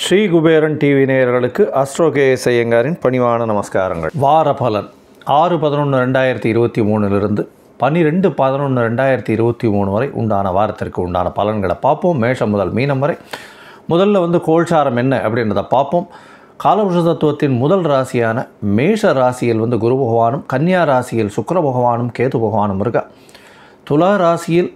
Sri Kuberan TV நேயர்களுக்கு astro KS ஐயங்காரின் பணிவான நமஸ்காரங்கள் வார பலன் ஆறு பதினொன்று ரெண்டாயிரத்தி இருபத்தி மூணுலேருந்து பன்னிரெண்டு பதினொன்று ரெண்டாயிரத்தி இருபத்தி மூணு வரை உண்டான வாரத்திற்கு உண்டான பலன்களை பார்ப்போம் மேஷம் முதல் மீனம் வரை முதல்ல வந்து கோல்சாரம் என்ன அப்படின்றத பார்ப்போம் காலபுருஷ தத்துவத்தின் முதல் ராசியான மேஷ ராசியில் வந்து குரு பகவானும் கன்னியா ராசியில் சுக்கிர பகவானும் கேது பகவானும் இருக்கா துலா ராசியில்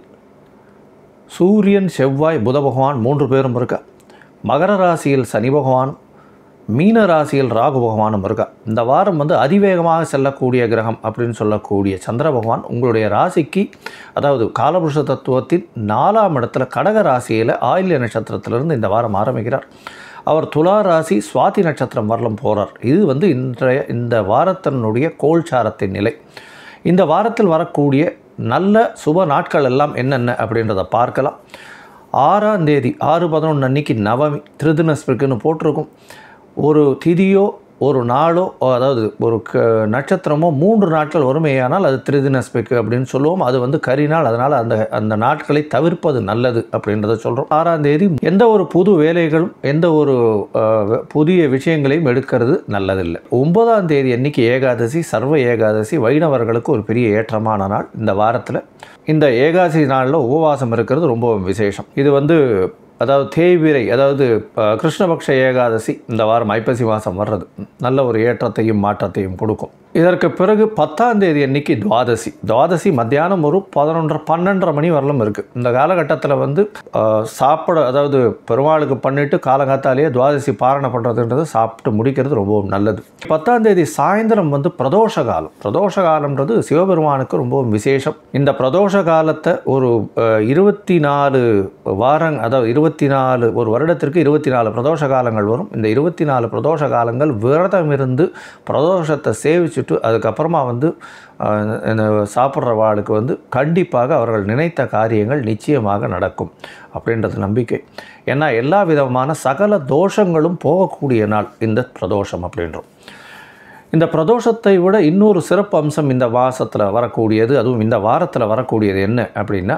சூரியன் செவ்வாய் புத பகவான் மூன்று பேரும் இருக்கா மகர ராசியில் சனி பகவானும் மீன ராசியில் ராகு பகவானும் இருக்கா இந்த வாரம் வந்து அதிவேகமாக செல்லக்கூடிய கிரகம் அப்படின்னு சொல்லக்கூடிய சந்திர பகவான் உங்களுடைய ராசிக்கு அதாவது காலபுருஷ தத்துவத்தின் நாலாம் இடத்துல கடக ராசியில் ஆயில்ய நட்சத்திரத்திலிருந்து இந்த வாரம் ஆரம்பிக்கிறார் அவர் துலா ராசி சுவாதி நட்சத்திரம் வரலும் போகிறார் இது வந்து இன்றைய இந்த வாரத்தினுடைய கோல்சாரத்தின் நிலை இந்த வாரத்தில் வரக்கூடிய நல்ல சுப நாட்கள் எல்லாம் என்னென்ன அப்படின்றத பார்க்கலாம் ஆறாம் தேதி ஆறு பதினொன்று அன்னைக்கு நவமி திருதினஸ்பிருக்குன்னு போட்டிருக்கும் ஒரு திதியோ ஒரு நாளோ அதாவது ஒரு க நட்சத்திரமோ மூன்று நாட்கள் வறுமையானால் அது திருதினஸ்பிக்கு அப்படின்னு சொல்லுவோம் அது வந்து கரிநாள் அதனால் அந்த அந்த நாட்களை தவிர்ப்பது நல்லது அப்படின்றத சொல்கிறோம் ஆறாம் தேதி எந்த ஒரு புது வேலைகளும் எந்த ஒரு அஹ், புதிய விஷயங்களையும் எடுக்கிறது நல்லதில்லை ஒன்பதாம் தேதி அன்னைக்கு ஏகாதசி சர்வ ஏகாதசி வைணவர்களுக்கு ஒரு பெரிய ஏற்றமான நாள் இந்த வாரத்தில் இந்த ஏகாதசி நாளில் உபவாசம் இருக்கிறது ரொம்ப விசேஷம் இது வந்து அதாவது தேய்பிரை அதாவது அஹ், கிருஷ்ணபக்ஷ ஏகாதசி இந்த வாரம் ஐப்பசி மாதம் வர்றது நல்ல ஒரு ஏற்றத்தையும் மாற்றத்தையும் கொடுக்கும் இதற்கு பிறகு பத்தாம் தேதி அன்னைக்கு துவாதசி துவாதசி மத்தியானம் ஒரு பதினொன்றரை பன்னெண்டரை மணி வரலும் இருக்குது இந்த காலகட்டத்தில் வந்து அஹ், சாப்பிட அதாவது பெருமாளுக்கு பண்ணிட்டு காலங்காத்தாலேயே துவாதசி பாரணை பண்ணுறதுன்றது சாப்பிட்டு முடிக்கிறது ரொம்பவும் நல்லது பத்தாம் தேதி சாயந்தரம் வந்து பிரதோஷ காலம் பிரதோஷ காலம்ன்றது சிவபெருமானுக்கு ரொம்பவும் விசேஷம் இந்த பிரதோஷ காலத்தை ஒரு அஹ், இருபத்தி நாலு வாரங் அதாவது இருபத்தி நாலு ஒரு வருடத்திற்கு இருபத்தி நாலு பிரதோஷ காலங்கள் வரும் இந்த இருபத்தி நாலு பிரதோஷ காலங்கள் விரதம் இருந்து பிரதோஷத்தை சேவிச்சுட்டு அதுக்கப்புறமா வந்து அஹ், இந்த சாப்பிட்ற வாளுக்கு வந்து கண்டிப்பாக அவர்கள் நினைத்த காரியங்கள் நிச்சயமாக நடக்கும் அப்படின்றது நம்பிக்கை ஏன்னா எல்லா விதமான சகல தோஷங்களும் போகக்கூடிய நாள் இந்த பிரதோஷம் அப்படின்றோம் இந்த பிரதோஷத்தை விட இன்னொரு சிறப்பு அம்சம் இந்த மாசத்தில் வரக்கூடியது அதுவும் இந்த வாரத்தில் வரக்கூடியது என்ன அப்படின்னா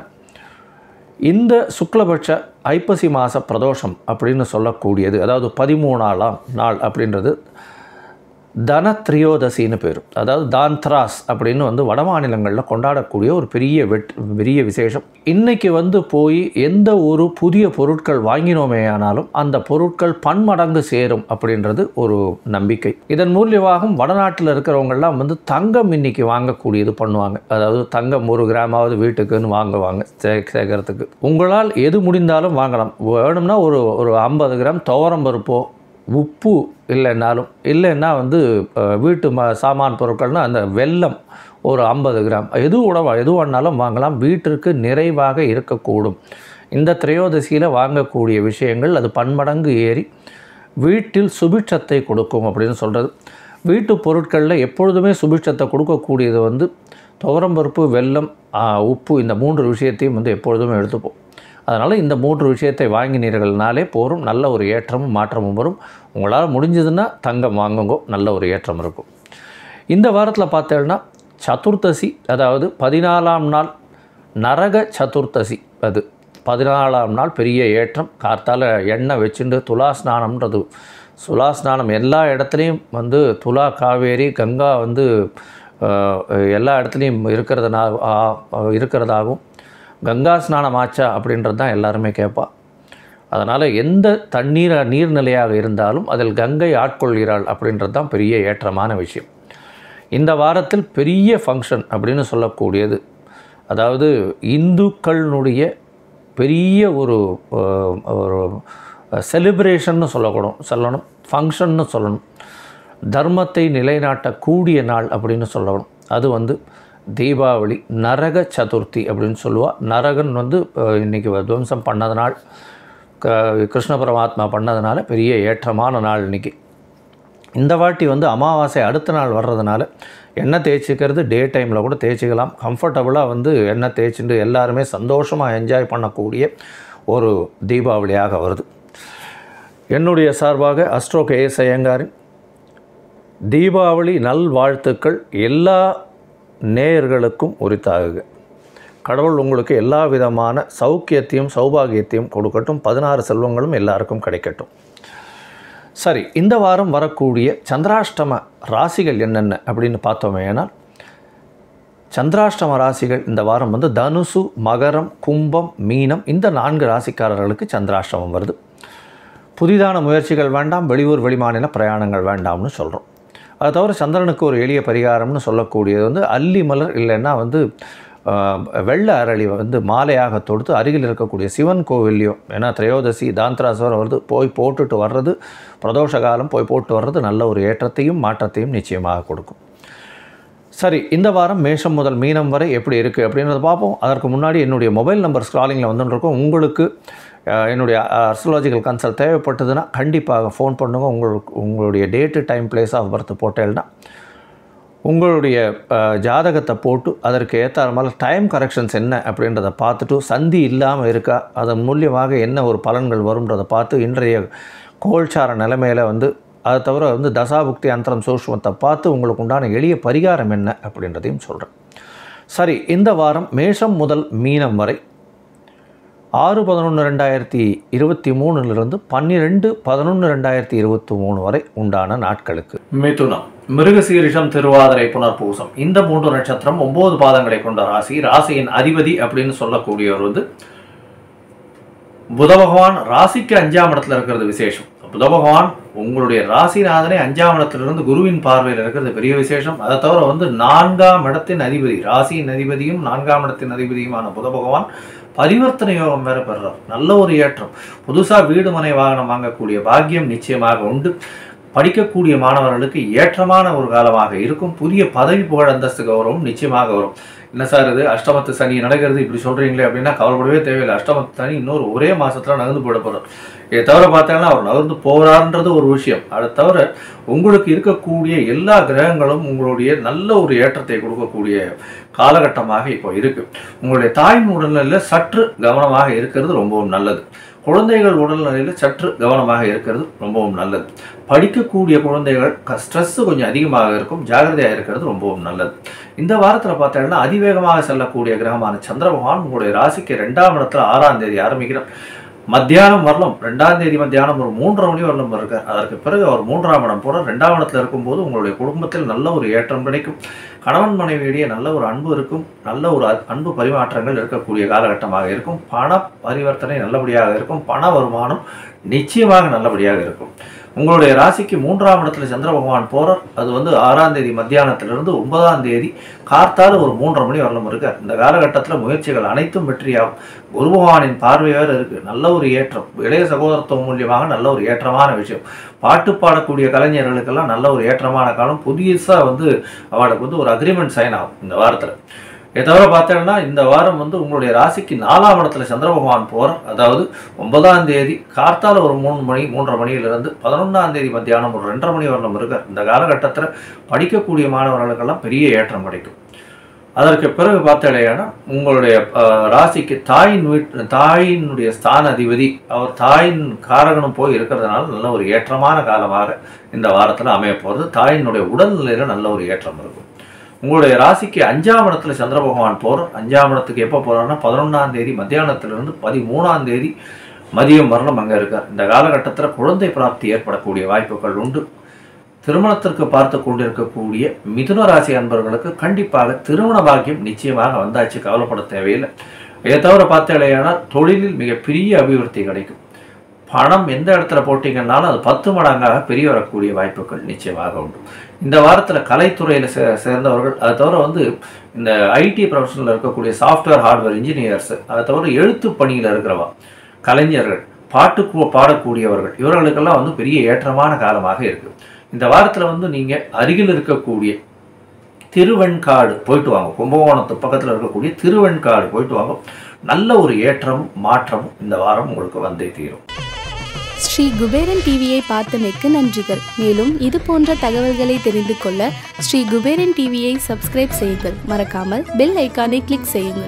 இந்த சுக்லபட்ச ஐப்பசி மாத பிரதோஷம் அப்படின்னு சொல்லக்கூடியது அதாவது பதிமூணாலாம் நாள் அப்படின்றது தனத்ரியோதசின்னு பேர் அதாவது தான்த்ராஸ் அப்படின்னு வந்து வட மாநிலங்களில் கொண்டாடக்கூடிய ஒரு பெரிய வெட் பெரிய விசேஷம் இன்னைக்கு வந்து போய் எந்த ஒரு புதிய பொருட்கள் வாங்கினோமே ஆனாலும் அந்த பொருட்கள் பன்மடங்கு சேரும் அப்படின்றது ஒரு நம்பிக்கை இதன் மூலியமாகவும் வடநாட்டில் இருக்கிறவங்கெல்லாம் வந்து தங்கம் இன்னைக்கு வாங்கக்கூடியது பண்ணுவாங்க அதாவது தங்கம் ஒரு கிராமாவது வீட்டுக்குன்னு வாங்குவாங்க சே சேர்க்கறதுக்கு உங்களால் எது முடிந்தாலும் வாங்கலாம் வேணும்னா ஒரு ஒரு ஐம்பது கிராம் துவரம் பருப்போ உப்பு இல்லைன்னாலும் இல்லைன்னா வந்து அஹ், வீட்டு ம சாமான் பொருட்கள்னா அந்த வெல்லம் ஒரு ஐம்பது கிராம் எது உணவா எது வேணாலும் வாங்கலாம் வீட்டிற்கு நிறைவாக இருக்கக்கூடும் இந்த திரையோதசியில் வாங்கக்கூடிய விஷயங்கள் அது பன்மடங்கு ஏறி வீட்டில் சுபிட்சத்தை கொடுக்கும் அப்படின்னு சொல்கிறது வீட்டு பொருட்களில் எப்பொழுதுமே சுபிட்சத்தை கொடுக்கக்கூடியது வந்து துவரம்பருப்பு வெல்லம் ஆ, உப்பு இந்த மூன்று விஷயத்தையும் வந்து எப்பொழுதுமே எடுத்துப்போம் அதனால் இந்த மூன்று விஷயத்தை வாங்கினீர்கள்னாலே போரும் நல்ல ஒரு ஏற்றமும் மாற்றமும் வரும் உங்களால் முடிஞ்சதுன்னா தங்கம் வாங்குங்கோ நல்ல ஒரு ஏற்றம் இருக்கும் இந்த வாரத்தில் பார்த்தேன்னா சதுர்த்தசி அதாவது பதினாலாம் நாள் நரக சதுர்த்தசி அது பதினாலாம் நாள் பெரிய ஏற்றம் கார்த்தால எண்ணெய் வச்சுட்டு துலா ஸ்நானம்ன்றது துலா ஸ்நானம் எல்லா இடத்துலையும் வந்து துலா காவேரி கங்கா வந்து அஹ், எல்லா இடத்துலையும் இருக்கிறதுனா ஆ- இருக்கிறதாகவும் கங்கா ஸ்நானம் ஆச்சா அப்படின்றது தான் எல்லாருமே கேட்பா அதனால் எந்த தண்ணீர் நீர்நிலையாக இருந்தாலும் அதில் கங்கை ஆட்கொள்கிறாள் அப்படின்றது தான் பெரிய ஏற்றமான விஷயம் இந்த வாரத்தில் பெரிய ஃபங்க்ஷன் அப்படின்னு சொல்லக்கூடியது அதாவது இந்துக்களினுடைய பெரிய ஒரு அஹ், ஒரு செலிப்ரேஷன்னு சொல்லக்கூடும் சொல்லணும் ஃபங்க்ஷன்னு சொல்லணும் தர்மத்தை நிலைநாட்டக்கூடிய நாள் அப்படின்னு சொல்லணும் அது வந்து தீபாவளி நரக சதுர்த்தி அப்படின்னு சொல்லுவா நரகன் வந்து அஹ், இன்னைக்கு துவம்சம் பண்ணதுனால க கிருஷ்ண பரமாத்மா பண்ணதுனால பெரிய ஏற்றமான நாள் இன்னைக்கு இந்த வாட்டி வந்து அமாவாசை அடுத்த நாள் வர்றதுனால எண்ணெய் தேய்ச்சிக்கிறது டே டைமில் கூட தேய்ச்சிக்கலாம் கம்ஃபர்டபுளாக வந்து எண்ணெய் தேய்ச்சிட்டு எல்லாருமே சந்தோஷமாக என்ஜாய் பண்ணக்கூடிய ஒரு தீபாவளியாக வருது என்னுடைய சார்பாக அஸ்ட்ரோ கேஎஸ் ஐயங்காரின் தீபாவளி நல்வாழ்த்துக்கள் எல்லா நேயர்களுக்கும் உரித்தாகுக கடவுள் உங்களுக்கு எல்லா விதமான சௌக்கியத்தையும் சௌபாகியத்தையும் கொடுக்கட்டும் பதினாறு செல்வங்களும் எல்லாருக்கும் கிடைக்கட்டும் சரி இந்த வாரம் வரக்கூடிய சந்திராஷ்டம ராசிகள் என்னென்ன அப்படின்னு பார்த்தோமேனால் சந்திராஷ்டம ராசிகள் இந்த வாரம் வந்து தனுசு மகரம் கும்பம் மீனம் இந்த நான்கு ராசிக்காரர்களுக்கு சந்திராஷ்டமம் வருது புதிதான முயற்சிகள் வேண்டாம் வெளியூர் வெளிமாநில பிரயாணங்கள் வேண்டாம்னு சொல்கிறோம் அது தவிர சந்திரனுக்கு ஒரு எளிய பரிகாரம்னு சொல்லக்கூடியது வந்து அல்லி மலர் இல்லைன்னா வந்து ஆஹ், வெள்ளை அரளி வந்து மாலையாக தொடுத்து அருகில் இருக்கக்கூடிய சிவன் கோவில்லையும் ஏன்னா திரையோதசி தாந்திராசுவரம் வருது போய் போட்டுட்டு வர்றது பிரதோஷ காலம் போய் போட்டு வர்றது நல்ல ஒரு ஏற்றத்தையும் மாற்றத்தையும் நிச்சயமாக கொடுக்கும் சரி இந்த வாரம் மேஷம் முதல் மீனம் வரை எப்படி இருக்குது அப்படின்றத பார்ப்போம் அதற்கு முன்னாடி என்னுடைய மொபைல் நம்பர் ஸ்க்ராலிங்கில் வந்துட்டுருக்கோம் உங்களுக்கு அஹ், என்னுடைய அஸ்ட்ராலஜிக்கல் கன்சல்ட் தேவைப்பட்டதுன்னா கண்டிப்பாக ஃபோன் பண்ணுங்க உங்களுக்கு உங்களுடைய date time place of birth போட்டேல்னா உங்களுடைய அஹ், ஜாதகத்தை போட்டு அதற்கு ஏற்ற மாதிரி டைம் கரெக்ஷன்ஸ் என்ன அப்படின்றத பார்த்துட்டு சந்தி இல்லாமல் இருக்கா அதன் மூலியமாக என்ன ஒரு பலன்கள் வரும்ன்றதை பார்த்து இன்றைய கோல்சார நிலைமையில் வந்து அதை தவிர வந்து தசாபுக்தி அந்தரம் சூஷ்மத்தை பார்த்து உங்களுக்கு உண்டான எளிய பரிகாரம் என்ன அப்படின்றதையும் சொல்கிறேன் சரி இந்த வாரம் மேஷம் முதல் மீனம் வரை ஆறு பதினொன்று ரெண்டாயிரத்தி இருபத்தி மூணுலேருந்து பன்னிரெண்டு பதினொன்று ரெண்டாயிரத்தி இருபத்தி மூணு வரை உண்டான நாட்களுக்கு மிதுனம் மிருகசீரிஷம் திருவாதிரை புனர்பூசம் இந்த மூன்று நட்சத்திரம் ஒன்பது பாதங்களை கொண்ட ராசி ராசியின் அதிபதி அப்படின்னு சொல்லக்கூடியவர் வந்து புத பகவான் ராசிக்கு அஞ்சாம் இடத்துல இருக்கிறது விசேஷம் புத பகவான் உங்களுடைய ராசிநாதனை அஞ்சாம் இடத்திலிருந்து குருவின் பார்வையில் இருக்கிறது பெரிய விசேஷம் அதை தவிர வந்து நான்காம் இடத்தின் அதிபதி ராசியின் அதிபதியும் நான்காம் இடத்தின் அதிபதியுமான புத பகவான் பரிவர்த்தனை யோகம் வேற பெறுறார் நல்ல ஒரு ஏற்றம் புதுசாக வீடு மனை வாகனம் வாங்கக்கூடிய பாக்கியம் நிச்சயமாக உண்டு படிக்கக்கூடிய மாணவர்களுக்கு ஏற்றமான ஒரு காலமாக இருக்கும் புதிய பதவி புகழ் அந்தஸ்து கௌரவம் நிச்சயமாக வரும் என்ன சார் இது அஷ்டமத்து சனி நடக்கிறது இப்படி சொல்கிறீங்களே அப்படின்னா கவலைப்படவே தேவையில்லை அஷ்டமத்து சனி இன்னொரு ஒரே மாசத்துல நகர்ந்து போட போகிறார் இதை தவிர பார்த்தீங்கன்னா அவர் நகர்ந்து போகிறான்றது ஒரு விஷயம் அதை தவிர உங்களுக்கு இருக்கக்கூடிய எல்லா கிரகங்களும் உங்களுடைய நல்ல ஒரு ஏற்றத்தை கொடுக்கக்கூடிய காலகட்டமாக இப்போ இருக்கு உங்களுடைய தாயின் உடல்நிலையில் சற்று கவனமாக இருக்கிறது ரொம்பவும் நல்லது குழந்தைகள் உடல்நிலையில் சற்று கவனமாக இருக்கிறது ரொம்பவும் நல்லது படிக்கக்கூடிய குழந்தைகள் ஸ்ட்ரெஸ் கொஞ்சம் அதிகமாக இருக்கும் ஜாகிரதையாக இருக்கிறது ரொம்பவும் நல்லது இந்த வாரத்தில் பார்த்தீங்கன்னா அதிவேகமாக செல்லக்கூடிய கிரகமான சந்திர பகவான் உங்களுடைய ராசிக்கு ரெண்டாம் இடத்துல ஆறாம் தேதி ஆரம்பிக்கிறார் மத்தியானம் வரலும் ரெண்டாம் தேதி மத்தியானம் ஒரு மூன்றரை மணி வரலும் இருக்கார் அதற்கு பிறகு அவர் மூன்றாம் இடம் போற ரெண்டாம் இடத்துல இருக்கும்போது உங்களுடைய குடும்பத்தில் நல்ல ஒரு ஏற்றம் கிடைக்கும் கணவன் மனைவியிடையே நல்ல ஒரு அன்பு இருக்கும் நல்ல ஒரு அ- அன்பு பரிமாற்றங்கள் இருக்கக்கூடிய காலகட்டமாக இருக்கும் பண பரிவர்த்தனை நல்லபடியாக இருக்கும் பண வருமானம் நிச்சயமாக நல்லபடியாக இருக்கும் உங்களுடைய ராசிக்கு மூன்றாம் இடத்துல சந்திர பகவான் போறார் அது வந்து ஆறாம் தேதி மத்தியானத்திலிருந்து ஒன்பதாம் தேதி கார்த்தால ஒரு மூன்றரை மணி வரலும் இருக்கார் இந்த காலகட்டத்தில் முயற்சிகள் அனைத்தும் வெற்றியாகும் குரு பகவானின் பார்வை வேறு இருக்கு நல்ல ஒரு ஏற்றம் இளைய சகோதரத்துவம் மூலியமாக நல்ல ஒரு ஏற்றமான விஷயம் பாட்டு பாடக்கூடிய கலைஞர்களுக்கெல்லாம் நல்ல ஒரு ஏற்றமான காலம் புதுசாக வந்து அவளுக்கு வந்து ஒரு அக்ரிமெண்ட் சைன் ஆகும் இந்த வாரத்தில் இதை தவிர பார்த்தோம்னா இந்த வாரம் வந்து உங்களுடைய ராசிக்கு நாலாம் இடத்துல சந்திர பகவான் போகிறார் அதாவது ஒன்பதாம் தேதி கார்த்தால ஒரு மூணு மணி மூன்றரை மணியிலிருந்து பதினொன்றாம் தேதி மத்தியானம் ஒரு ரெண்டரை மணி வரலும் இருக்கார் இந்த காலகட்டத்தில் படிக்கக்கூடிய மாணவர்களுக்கெல்லாம் பெரிய ஏற்றம் கிடைக்கும் அதற்கு பிறகு பார்த்தடையானா உங்களுடைய அஹ், ராசிக்கு தாயின் வீட் தாயினுடைய ஸ்தான அதிபதி அவர் தாயின் காரகனும் போய் இருக்கிறதுனால நல்ல ஒரு ஏற்றமான காலமாக இந்த வாரத்தில் அமைய போகிறது தாயினுடைய உடல்நிலையில் நல்ல ஒரு ஏற்றம் இருக்கும் உங்களுடைய ராசிக்கு அஞ்சாம் இடத்துல சந்திர பகவான் போகிறார் அஞ்சாம் இடத்துக்கு எப்போ போகிறாருன்னா பதினொன்றாம் தேதி மத்தியானத்திலிருந்து பதிமூணாம் தேதி மதியம் வரலும் அங்கே இருக்கார் இந்த காலகட்டத்தில் குழந்தை பிராப்தி ஏற்படக்கூடிய வாய்ப்புகள் உண்டு திருமணத்திற்கு பார்த்து கொண்டிருக்கக்கூடிய மிதுன ராசி அன்பர்களுக்கு கண்டிப்பாக திருமண பாக்கியம் நிச்சயமாக வந்தாச்சு கவலைப்பட தேவையில்லை இதை தவிர பார்த்தேலையானால் தொழிலில் மிகப்பெரிய அபிவிருத்தி கிடைக்கும் பணம் எந்த இடத்துல போட்டிங்கன்னாலும் அது பத்து மடங்காக பெரிய வரக்கூடிய வாய்ப்புகள் நிச்சயமாக உண்டு இந்த வாரத்தில் கலைத்துறையில் சே சேர்ந்தவர்கள் அதை தவிர வந்து இந்த ஐடி ப்ரொஃபஷனில் இருக்கக்கூடிய சாஃப்ட்வேர் ஹார்ட்வேர் இன்ஜினியர்ஸ் அதை தவிர எழுத்து பணியில் இருக்கிறவா கலைஞர்கள் பாட்டு கு- பாடக்கூடியவர்கள் இவர்களுக்கெல்லாம் வந்து பெரிய ஏற்றமான காலமாக இருக்கு இந்த வாரத்தில் வந்து நீங்கள் அருகில் இருக்கக்கூடிய திருவெண்காடு போயிட்டு வாங்க கும்பகோணத்து பக்கத்தில் இருக்கக்கூடிய திருவெண்காடு போயிட்டு வாங்க நல்ல ஒரு ஏற்றமும் மாற்றமும் இந்த வாரம் உங்களுக்கு வந்தே தீரும் ஸ்ரீ குபேரன் டிவியை பார்த்தமைக்கு நன்றிகள் மேலும் இது போன்ற தகவல்களை தெரிந்து கொள்ள ஸ்ரீ குபேரன் டிவியை சப்ஸ்கிரைப் செய்யுங்கள் மறக்காமல் பெல் ஐக்கானை கிளிக் செய்யுங்கள்